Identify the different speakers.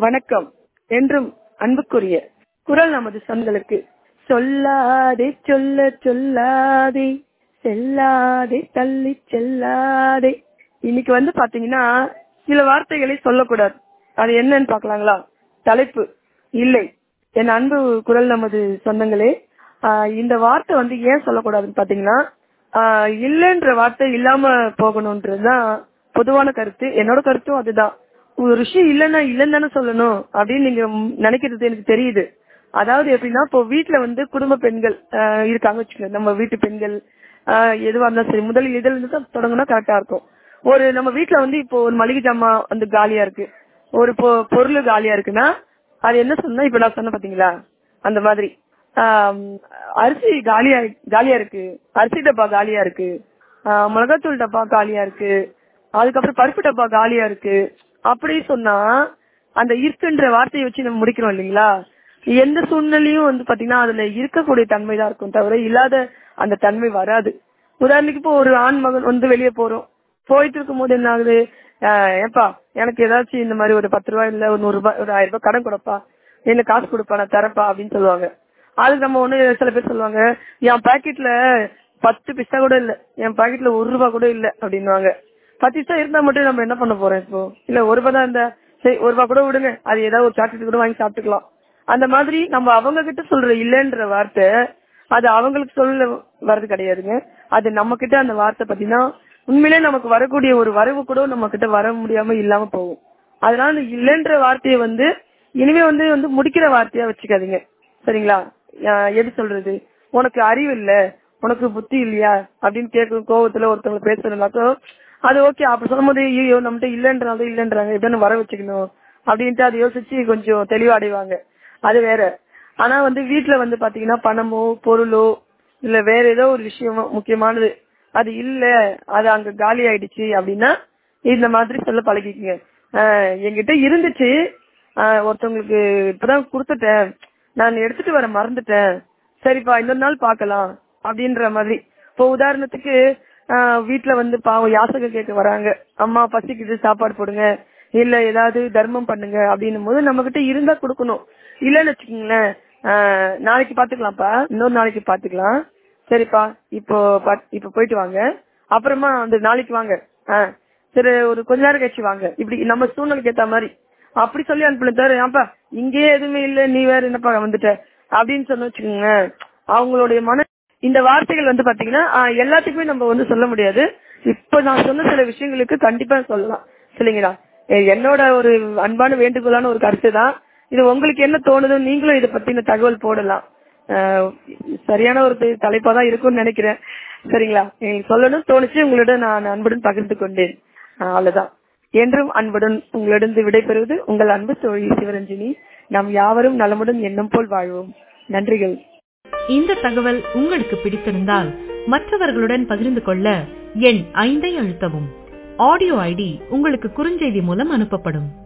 Speaker 1: வணக்கம் என்றும் அன்புக்குரிய குரல் நமது சொந்தங்களுக்கு சொல்லாதே சொல்ல சொல்லாதே செல்லாதே தள்ளி செல்லாதே இன்னைக்கு வந்து பாத்தீங்கன்னா சில வார்த்தைகளை சொல்லக்கூடாது அது என்னன்னு பாக்கலாங்களா தலைப்பு இல்லை என் அன்பு குரல் நமது சொந்தங்களே ஆஹ் இந்த வார்த்தை வந்து ஏன் சொல்லக்கூடாதுன்னு பாத்தீங்கன்னா ஆஹ் இல்லைன்ற வார்த்தை இல்லாம போகணும்ன்றதுதான் பொதுவான கருத்து என்னோட கருத்தும் அதுதான் ஒரு விஷயம் இல்லைன்னா இல்லைன்னு தானே சொல்லணும் அப்படின்னு நீங்க ம்- நினைக்கிறது எனக்கு தெரியுது அதாவது எப்படின்னா இப்போ வீட்டுல வந்து குடும்ப பெண்கள் ஆஹ் இருக்காங்க வச்சுக்கோங்க நம்ம வீட்டு பெண்கள் ஆஹ் எதுவா இருந்தாலும் சரி முதல் இதுல இருந்து தான் தொடங்கினா கரெக்டா இருக்கும் ஒரு நம்ம வீட்டுல வந்து இப்போ ஒரு மளிகை ஜாமான் வந்து காலியா இருக்கு ஒரு பொ- பொருள் காலியா இருக்குன்னா அது என்ன சொன்னா இப்ப நான் சொன்ன பாத்தீங்களா அந்த மாதிரி ஆம், அரிசி காலியா காலியா இருக்கு அரிசி டப்பா காலியா இருக்கு ஆஹ் மிளகாத்தூள் டப்பா காலியா இருக்கு அதுக்கப்புறம் பருப்பு டப்பா காலியா இருக்கு அப்படி சொன்னா அந்த இருக்குன்ற வார்த்தையை வச்சு நம்ம முடிக்கிறோம் இல்லைங்களா எந்த சூழ்நிலையும் வந்து பாத்தீங்கன்னா அதுல இருக்கக்கூடிய தன்மை தான் இருக்கும் தவிர இல்லாத அந்த தன்மை வராது உதாரணத்துக்கு இப்போ ஒரு ஆண் மகன் வந்து வெளியே போறோம் போயிட்டு இருக்கும் போது என்ன ஆகுது ஆஹ் ஏப்பா எனக்கு ஏதாச்சும் இந்த மாதிரி ஒரு பத்து ரூபாய் இல்ல ஒரு நூறு ரூபாய் ஒரு ஆயிரம் ரூபாய் கடன் கொடுப்பா என்ன காசு கொடுப்பா நான் தரப்பா அப்படின்னு சொல்லுவாங்க அதுக்கு நம்ம ஒண்ணு சில பேர் சொல்லுவாங்க என் பாக்கெட்ல பத்து பிசா கூட இல்ல என் பாக்கெட்ல ஒரு ரூபாய் கூட இல்ல அப்படின்னுவாங்க பத்து பிசா இருந்தா மட்டும் நம்ம என்ன பண்ண போறோம் இப்போ இல்ல ஒரு ரூபாய் தான் இருந்தா சரி ஒரு ரூபாய் கூட விடுங்க அது ஏதாவது ஒரு சாக்லேட் கூட வாங்கி சாப்பிட்டுக்கலாம் அந்த மாதிரி நம்ம அவங்க கிட்ட சொல்ற இல்லைன்ற வார்த்தை அது அவங்களுக்கு சொல்ல வர்றது கிடையாதுங்க அது நம்ம கிட்ட அந்த வார்த்தை பாத்தீங்கன்னா உண்மையிலே நமக்கு வரக்கூடிய ஒரு வரவு கூட நம்ம கிட்ட வர முடியாம இல்லாம போகும் அதனால இந்த இல்லைன்ற வார்த்தையை வந்து இனிமே வந்து வந்து முடிக்கிற வார்த்தையா வச்சுக்காதீங்க சரிங்களா ஆஹ் எப்படி சொல்றது உனக்கு அறிவு இல்ல உனக்கு புத்தி இல்லையா அப்படின்னு கேட்கும் கோவத்துல ஒருத்தவங்க பேசுறதுனாக்கோ அது ஓகே அப்படி சொல்லும்போது ஐயோ நம்மகிட்ட இல்லைன்றாங்க இல்லைன்றாங்க எப்படின்னு வர வச்சுக்கணும் அப்படின்ட்டு அதை யோசிச்சு கொஞ்சம் தெளிவா அடைவாங்க அது வேற ஆனா வந்து வீட்ல வந்து பாத்தீங்கன்னா பணமோ பொருளோ இல்ல வேற ஏதோ ஒரு விஷயமோ முக்கியமானது அது இல்ல அது அங்க காலி ஆயிடுச்சு அப்படின்னா இந்த மாதிரி சொல்ல பழகிக்கங்க ஆஹ் என்கிட்ட இருந்துச்சு ஆஹ் ஒருத்தவங்களுக்கு இப்பதான் கொடுத்துட்டேன் நான் எடுத்துட்டு வர மறந்துட்டேன் சரிப்பா இன்னொரு நாள் பார்க்கலாம் அப்படின்ற மாதிரி இப்போ உதாரணத்துக்கு ஆஹ் வீட்ல வந்து பாவம் யாசகம் கேட்க வராங்க அம்மா பசிக்குது சாப்பாடு போடுங்க இல்ல ஏதாவது தர்மம் பண்ணுங்க அப்படின்னும் போது நம்ம கிட்ட இருந்தா கொடுக்கணும் இல்லன்னு வச்சுக்கோங்களேன் ஆஹ் நாளைக்கு பாத்துக்கலாம்ப்பா இன்னொரு நாளைக்கு பாத்துக்கலாம் சரிப்பா இப்போ பா- இப்போ போயிட்டு வாங்க அப்புறமா வந்து நாளைக்கு வாங்க ஆஹ் சரி ஒரு கொஞ்ச நேரம் கழிச்சு வாங்க இப்படி நம்ம சூழ்நிலைக்கு ஏத்த மாதிரி அப்படி சொல்லி அனுப்பல தவிர ஏன்பா இங்கேயே எதுவுமே இல்ல நீ வேற என்னப்பா வந்துட்ட அப்படின்னு சொன்ன வச்சுக்கோங்க அவங்களுடைய மன இந்த வார்த்தைகள் வந்து பாத்தீங்கன்னா ஆஹ் எல்லாத்துக்குமே நம்ம வந்து சொல்ல முடியாது இப்ப நான் சொன்ன சில விஷயங்களுக்கு கண்டிப்பா சொல்லலாம் சரிங்களா எ- என்னோட ஒரு அன்பான வேண்டுகோளான ஒரு கருத்து தான் இது உங்களுக்கு என்ன தோணுதோ நீங்களும் இதை பத்தின தகவல் போடலாம் ஆஹ் சரியான ஒரு தி- தலைப்பா தான் இருக்கும்னு நினைக்கிறேன் சரிங்களா எனக்கு சொல்லணும் தோணுச்சு உங்களிடம் நான் அன்புடன் பகிர்ந்து கொண்டேன் ஆஹ் அவ்வளவுதான் என்றும் அன்புடன் உங்களிடம் விடைபெறுவது உங்கள் அன்பு தோழி சிவரஞ்சினி நாம் யாவரும் நலமுடன் எண்ணம் போல் வாழ்வோம் நன்றிகள்
Speaker 2: இந்த தகவல் உங்களுக்கு பிடித்திருந்தால் மற்றவர்களுடன் பகிர்ந்து கொள்ள எண் ஐந்தை அழுத்தவும் ஆடியோ ஐடி உங்களுக்கு குறுஞ்செய்தி மூலம் அனுப்பப்படும்